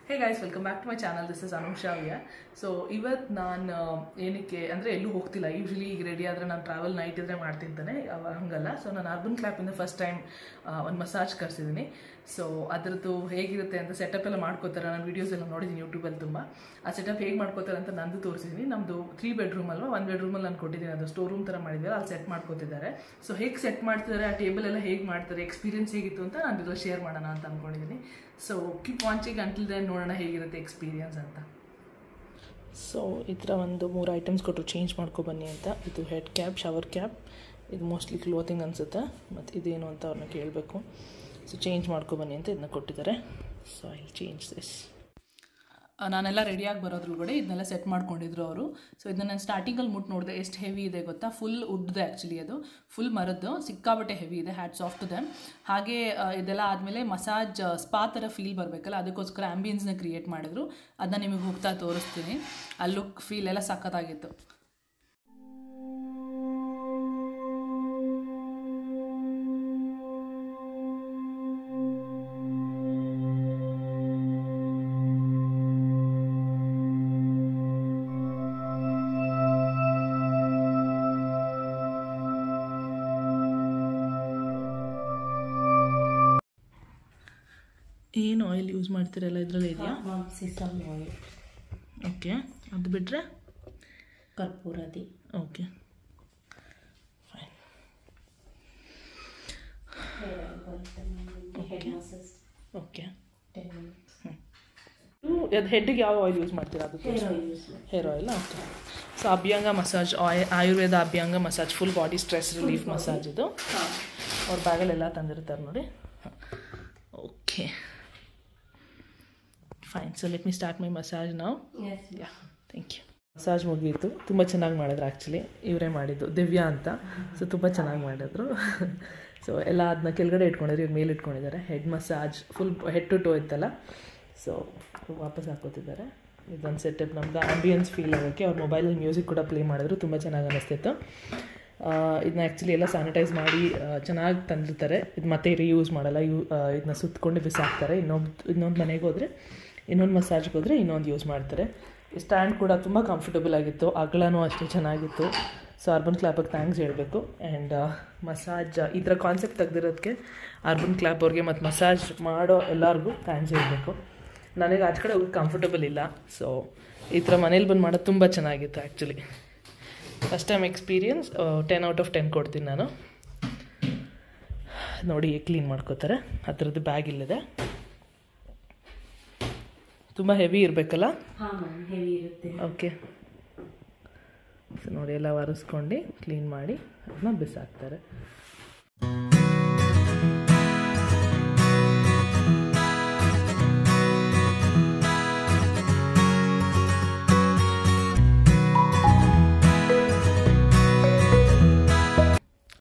hey guys welcome back to my channel this is Anusha ವಿಯ so ಇವತ್ತು ನಾನು ಏನಕ್ಕೆ ಅಂದರೆ ಎಲ್ಲೂ ಹೋಗ್ತಿಲ್ಲ ಯೂಶ್ವಲಿ ಈಗ ರೆಡಿ ಆದರೆ ನಾನು ಟ್ರಾವೆಲ್ ನೈಟ್ ಇದ್ರೆ ಮಾಡ್ತಿದ್ದಾನೆ ಅವ ಹಂಗಲ್ಲ ಸೊ ನಾನು ಅರ್ಬನ್ ಕ್ಲಾಪಿಂದ ಫಸ್ಟ್ ಟೈಮ್ ಒಂದು ಮಸಾಜ್ ಕರ್ಸಿದ್ದೀನಿ ಸೊ ಅದರದ್ದು ಹೇಗಿರುತ್ತೆ ಅಂತ ಸೆಟಪ್ ಎಲ್ಲ ಮಾಡ್ಕೋತಾರೆ ನಾನು ವೀಡಿಯೋಸ್ ಎಲ್ಲ ನೋಡಿದ್ದೀನಿ ಯೂಟ್ಯೂಬಲ್ಲಿ ತುಂಬ ಆ ಸೆಟಪ್ ಹೇಗೆ ಮಾಡ್ಕೋತಾರೆ ಅಂತ ನಂದು ತೋರಿಸಿದ್ದೀನಿ ನಮ್ಮದು ತ್ರೀ ಬೆಡ್ರೂಮ್ ಅಲ್ವಾ ಒಂದು ಬೆಡ್ರೂಮಲ್ಲಿ ನಾನು ಕೊಟ್ಟಿದ್ದೀನಿ ಅದು ಸ್ಟೋರ್ ರೂಮ್ ಥರ ಮಾಡಿದ್ದಾರೆ ಅಲ್ಲಿ ಸೆಟ್ ಮಾಡ್ಕೋತಿದ್ದಾರೆ ಸೊ ಹೇಗೆ ಸೆಟ್ ಮಾಡ್ತಿದ್ದಾರೆ ಆ ಟೇಬಲ್ ಎಲ್ಲ ಹೇಗೆ ಮಾಡ್ತಾರೆ ಎಕ್ಸ್ಪೀರಿಯನ್ಸ್ ಹೇಗಿತ್ತು ಅಂತ ನಾನು ಇದರಲ್ಲಿ ಶೇರ್ ಮಾಡೋಣ ಅಂತ ಅಂದ್ಕೊಂಡಿದ್ದೀನಿ so keep watching until then ನೋಡೋಣ ಹೇಗಿರುತ್ತೆ ಎಕ್ಸ್ಪೀರಿಯನ್ಸ್ ಅಂತ ಸೊ ಈ ಥರ ಒಂದು ಮೂರು ಐಟಮ್ಸ್ ಕೊಟ್ಟರು ಚೇಂಜ್ ಮಾಡ್ಕೊಬನ್ನಿ ಅಂತ ಇದು ಹೆಡ್ ಕ್ಯಾಪ್ ಶವರ್ ಕ್ಯಾಪ್ ಇದು ಮೋಸ್ಟ್ಲಿ ಕ್ಲೋತಿಂಗ್ ಅನಿಸುತ್ತೆ ಮತ್ತು ಇದೇನು ಅಂತ ಅವ್ರನ್ನ ಕೇಳಬೇಕು ಸೊ ಚೇಂಜ್ ಮಾಡ್ಕೊಬನ್ನಿ ಅಂತ ಇದನ್ನ ಕೊಟ್ಟಿದ್ದಾರೆ ಸೊ ಐ ಚೇಂಜ್ ದಿಸ್ ನಾನೆಲ್ಲ ರೆಡಿಯಾಗಿ ಬರೋದ್ರೊಳಗಡೆ ಇದನ್ನೆಲ್ಲ ಸೆಟ್ ಮಾಡ್ಕೊಂಡಿದ್ರು ಅವರು ಸೊ ಇದನ್ನ ನಾನು ಸ್ಟಾರ್ಟಿಂಗಲ್ಲಿ ಮುಟ್ಟು ನೋಡಿದೆ ಎಷ್ಟು ಹೆವಿ ಇದೆ ಗೊತ್ತಾ ಫುಲ್ ಉಡ್ದೆ ಆ್ಯಕ್ಚುಲಿ ಅದು ಫುಲ್ ಮರದ್ದು ಸಿಕ್ಕಾಬಟ್ಟೆ ಹೆವಿ ಇದೆ ಹ್ಯಾಟ್ ಸಾಫ್ಟ್ ಇದೆ ಹಾಗೆ ಆ, ಇದೆಲ್ಲ ಆದಮೇಲೆ ಮಸಾಜ್ ಸ್ಪಾ ಥರ ಫೀಲ್ ಬರಬೇಕಲ್ಲ ಅದಕ್ಕೋಸ್ಕರ ಆ್ಯಂಬಿಯನ್ಸ್ನ ಕ್ರಿಯೇಟ್ ಮಾಡಿದ್ರು ಅದನ್ನ ನಿಮಗೆ ಹೋಗ್ತಾ ತೋರಿಸ್ತೀನಿ ಆ ಲುಕ್ ಫೀಲ್ ಎಲ್ಲ ಸಖತ್ತಾಗಿತ್ತು ಏನು ಆಯಿಲ್ ಯೂಸ್ ಮಾಡ್ತೀರಲ್ಲ ಇದರಲ್ಲಿ ಇದೆಯಾ ಸಿಸಮ್ ಆಯಿಲ್ ಓಕೆ ಅದು ಬಿಟ್ಟರೆ ಕರ್ಪೂರದಿ okay fine head massage okay ten minutes ಅದು ಹೆಡ್ಗೆ ಯಾವ ಆಯಿಲ್ ಯೂಸ್ ಮಾಡ್ತೀರಾ ಅದಕ್ಕೆ hair oil use hair oil okay so Abhyanga massage ಆಯ್ Ayurveda Abhyanga massage full body stress relief massage ಇದು ಅವ್ರ ಬ್ಯಾಗಲ್ಲೆಲ್ಲ ತಂದಿರ್ತಾರೆ ನೋಡಿ okay fine so let me start my massage ನಾವು yes ya thank you massage ಮುಗೀತು ತುಂಬ ಚೆನ್ನಾಗಿ ಮಾಡಿದ್ರು ಆ್ಯಕ್ಚುಲಿ ಇವರೇ ಮಾಡಿದ್ದು ದಿವ್ಯಾ ಅಂತ ಸೊ ತುಂಬ ಚೆನ್ನಾಗಿ ಮಾಡಿದ್ರು ಸೊ ಎಲ್ಲ ಅದನ್ನ ಕೆಳಗಡೆ ಇಟ್ಕೊಂಡಿದ್ರು ಇವ್ರು ಮೇಲೆ ಇಟ್ಕೊಂಡಿದ್ದಾರೆ head massage full head to toe ಇತ್ತಲ್ಲ ಸೊ ವಾಪಸ್ ಹಾಕೋತಿದ್ದಾರೆ ಇದೊಂದು ಸೆಟಪ್ ನಮ್ದು ಆಂಬಿಯನ್ಸ್ ಫೀಲ್ ಆಗೋಕ್ಕೆ ಅವ್ರ ಮೊಬೈಲಲ್ಲಿ ಮ್ಯೂಸಿಕ್ ಕೂಡ ಪ್ಲೇ ಮಾಡಿದ್ರು ತುಂಬ ಚೆನ್ನಾಗಿ ಅನ್ನಿಸ್ತಿತ್ತು ಇದನ್ನ ಆ್ಯಕ್ಚುಲಿ ಎಲ್ಲ ಸ್ಯಾನಿಟೈಸ್ ಮಾಡಿ ಚೆನ್ನಾಗಿ ತಂದಿರ್ತಾರೆ ಇದು ಮತ್ತೆ ರೀಯೂಸ್ ಮಾಡಲ್ಲ ಯೂ ಇದನ್ನ ಸುತ್ತಕೊಂಡು ಬಿಸಾಕ್ತಾರೆ ಇನ್ನೊಂದು ಇನ್ನೊಂದು ಮನೆಗೆ ಹೋದರೆ ಇನ್ನೊಂದು ಮಸಾಜ್ಗೆ ಹೋದರೆ ಇನ್ನೊಂದು ಯೂಸ್ ಮಾಡ್ತಾರೆ ಸ್ಟ್ಯಾಂಡ್ ಕೂಡ ತುಂಬ ಕಂಫರ್ಟಬಲ್ ಆಗಿತ್ತು ಅಗಲನೂ ಅಷ್ಟೇ ಚೆನ್ನಾಗಿತ್ತು ಸೊ ಅರ್ಬನ್ ಕ್ಲಾಪಿಗೆ ಥ್ಯಾಂಕ್ಸ್ ಹೇಳಬೇಕು ಆ್ಯಂಡ್ ಮಸಾಜ್ ಈ ಥರ ಕಾನ್ಸೆಪ್ಟ್ ತೆಗ್ದಿರೋದಕ್ಕೆ ಅರ್ಬನ್ ಕ್ಲಾಪ್ ಅವ್ರಿಗೆ ಮತ್ತು ಮಸಾಜ್ ಮಾಡೋ ಎಲ್ಲರಿಗೂ ಥ್ಯಾಂಕ್ಸ್ ಹೇಳಬೇಕು ನನಗೆ ಆಚೆ ಕಡೆ ಹೋಗಿ ಕಂಫರ್ಟಬಲ್ ಇಲ್ಲ ಸೊ ಈ ಥರ ಮನೇಲಿ ಬಂದು ಮಾಡೋದು ತುಂಬ ಚೆನ್ನಾಗಿತ್ತು actually first time experience ten out of ten ಕೊಡ್ತೀನಿ ನಾನು ನೋಡಿ ಕ್ಲೀನ್ ಮಾಡ್ಕೋತಾರೆ ಹತ್ರದ್ದು ಬ್ಯಾಗ್ ಇಲ್ಲಿದೆ ತುಂಬ ಹೆವಿ ಇರಬೇಕಲ್ಲ ಹಾಂ ಮ್ಯಾಮ್ ಹೆವಿ ಇರುತ್ತೆ ಓಕೆ ಸೊ ನೋಡಿ ಎಲ್ಲ ಒರೆಸ್ಕೊಂಡು ಕ್ಲೀನ್ ಮಾಡಿ ಅದನ್ನ ಬಿಸಾಕ್ತಾರೆ